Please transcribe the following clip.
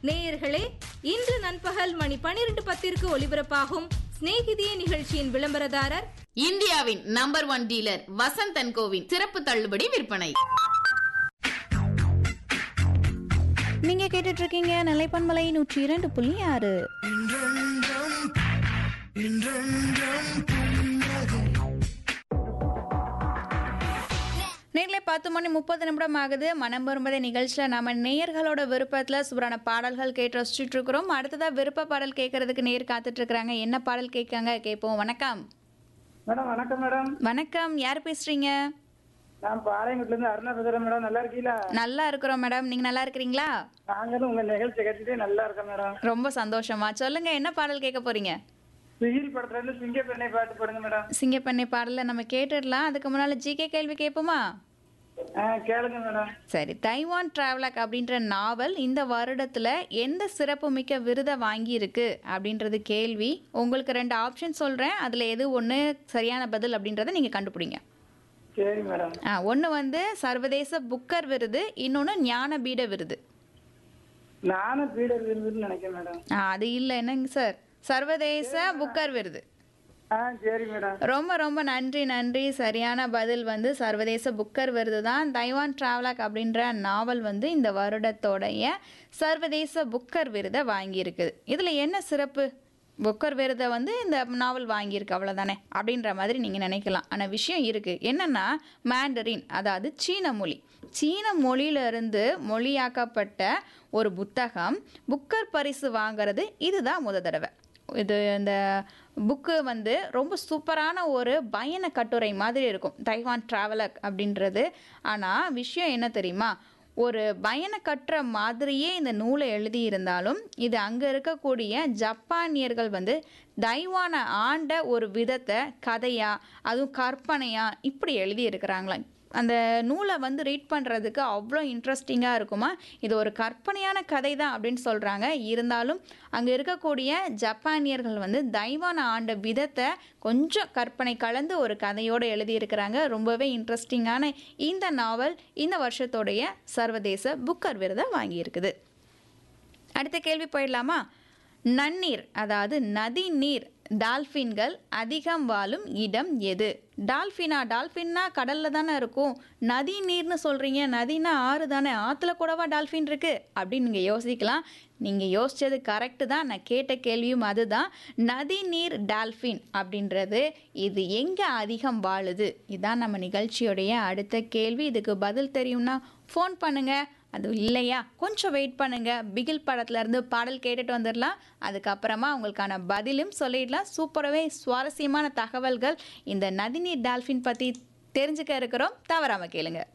நேயர்களே இன்று நண்பகல் மணி பனிரெண்டு பத்திற்கு ஒலிபரப்பாகும் சிநேகிதியே நிகழ்ச்சியின் விளம்பரதாரர் இந்தியாவின் number one dealer Vasanth and கோவின் சிறப்பு தள்ளுபடி விற்பனை நீங்க கேட்டுட்டு இருக்கீங்க நிலைப்பன்மலை நூற்றி இரண்டு புள்ளி ஆறு நேரிலே பத்து மணி முப்பது நிமிடம் ஆகுது மனம் வரும்பதை நிகழ்ச்சியில் நம்ம நேயர்களோட விருப்பத்தில் சூப்பரான பாடல்கள் கேட்டு ரசிச்சுட்டு இருக்கிறோம் அடுத்ததா விருப்ப பாடல் கேட்கறதுக்கு நேர் காத்துட்டு இருக்கிறாங்க என்ன பாடல் கேட்காங்க கேட்போம் வணக்கம் மேடம் வணக்கம் மேடம் வணக்கம் யார் பேசுறீங்க நான் பாளையங்குட்டில இருந்து அருணா பேசுறேன் மேடம் நல்லா இருக்கீங்களா நல்லா இருக்கிறோம் மேடம் நீங்க நல்லா இருக்கிறீங்களா நாங்களும் உங்க நிகழ்ச்சி கேட்டுட்டு நல்லா இருக்கோம் மேடம் ரொம்ப சந்தோஷமா சொல்லுங்க என்ன பாடல் கேட்க போறீங்க சிகில் படத்துல இருந்து சிங்க பெண்ணை பாட்டு போடுங்க மேடம் சிங்கப்பண்ணை பாடல நம்ம கேட்டுடலாம் அதுக்கு முன்னால ஜிகே கேள்வி கேட்போமா ஆ கேளுங்க மேடம் சரி தைவான் டிராவலக் அப்படின்ற நாவல் இந்த வருடத்துல எந்த சிறப்புமிக்க விருதை வாங்கியிருக்கு அப்படின்றது கேள்வி உங்களுக்கு ரெண்டு ஆப்ஷன் சொல்றேன் அதுல எது ஒன்று சரியான பதில் அப்படின்றத நீங்க கண்டுபிடிங்க சரி மேடம் ஆ ஒன்று வந்து சர்வதேச புக்கர் விருது இன்னொன்று ஞானபீட விருது நானும் பீடர் இருந்துன்னு நினைக்கிறேன் மேடம் ஆ அது இல்லை என்னங்க சார் சர்வதேச புக்கர் விருது ஆ சரி மேடம் ரொம்ப ரொம்ப நன்றி நன்றி சரியான பதில் வந்து சர்வதேச புக்கர் விருது தான் தைவான் டிராவலக் அப்படின்ற நாவல் வந்து இந்த வருடத்தோடைய சர்வதேச புக்கர் விருதை வாங்கியிருக்குது இதில் என்ன சிறப்பு புக்கர் விருதை வந்து இந்த நாவல் வாங்கியிருக்கு அவ்வளோதானே அப்படின்ற மாதிரி நீங்கள் நினைக்கலாம் ஆனால் விஷயம் இருக்குது என்னென்னா மேண்டரின் அதாவது சீன மொழி சீன மொழியிலிருந்து மொழியாக்கப்பட்ட ஒரு புத்தகம் புக்கர் பரிசு வாங்குறது இதுதான் முத தடவை இது இந்த புக்கு வந்து ரொம்ப சூப்பரான ஒரு பயண கட்டுரை மாதிரி இருக்கும் தைவான் டிராவலர் அப்படின்றது ஆனால் விஷயம் என்ன தெரியுமா ஒரு பயண கட்டுற மாதிரியே இந்த நூலை எழுதியிருந்தாலும் இது அங்கே இருக்கக்கூடிய ஜப்பானியர்கள் வந்து தைவானை ஆண்ட ஒரு விதத்தை கதையா அதுவும் கற்பனையா இப்படி எழுதி இருக்கிறாங்களாம் அந்த நூலை வந்து ரீட் பண்ணுறதுக்கு அவ்வளோ இன்ட்ரெஸ்டிங்காக இருக்குமா இது ஒரு கற்பனையான கதை தான் அப்படின்னு சொல்கிறாங்க இருந்தாலும் அங்கே இருக்கக்கூடிய ஜப்பானியர்கள் வந்து தைவான ஆண்ட விதத்தை கொஞ்சம் கற்பனை கலந்து ஒரு கதையோடு எழுதியிருக்கிறாங்க ரொம்பவே இன்ட்ரெஸ்டிங்கான இந்த நாவல் இந்த வருஷத்தோடைய சர்வதேச புக்கர் விருதை வாங்கியிருக்குது அடுத்த கேள்வி போயிடலாமா நன்னீர் அதாவது நதி நீர் டால்ஃபின்கள் அதிகம் வாழும் இடம் எது டால்ஃபினா டால்ஃபின்னா கடல்ல தானே இருக்கும் நதி நீர்னு சொல்றீங்க நதினா ஆறு தானே ஆற்றுல கூடவா டால்ஃபின் இருக்கு அப்படின்னு நீங்கள் யோசிக்கலாம் நீங்கள் யோசிச்சது கரெக்டு தான் நான் கேட்ட கேள்வியும் அதுதான் நதி நீர் டால்ஃபின் அப்படின்றது இது எங்கே அதிகம் வாழுது இதான் நம்ம நிகழ்ச்சியோடைய அடுத்த கேள்வி இதுக்கு பதில் தெரியும்னா ஃபோன் பண்ணுங்க அது இல்லையா கொஞ்சம் வெயிட் பண்ணுங்க பிகில் படத்துல இருந்து பாடல் கேட்டுட்டு வந்துடலாம் அதுக்கப்புறமா உங்களுக்கான பதிலும் சொல்லிடலாம் சூப்பராகவே சுவாரஸ்யமான தகவல்கள் இந்த நதிநீர் டால்ஃபின் பற்றி தெரிஞ்சுக்க இருக்கிறோம் தவறாமல் கேளுங்க